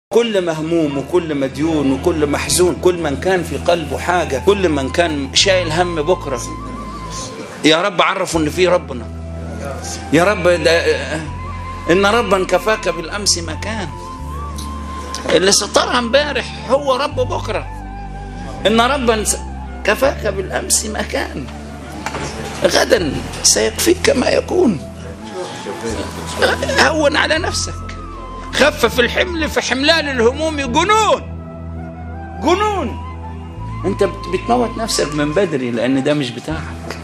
كل مهموم وكل مديون وكل محزون كل من كان في قلبه حاجة كل من كان شايل هم بكرة يا رب عرفوا ان في ربنا يا رب ده ان ربا كفاك بالامس مكان اللي سترها امبارح هو رب بكرة ان ربا كفاك بالامس مكان غدا سيكفيك كما يكون هون على نفسك خفف الحمل في حملان الهموم جنون جنون انت بتموت نفسك من بدري لان ده مش بتاعك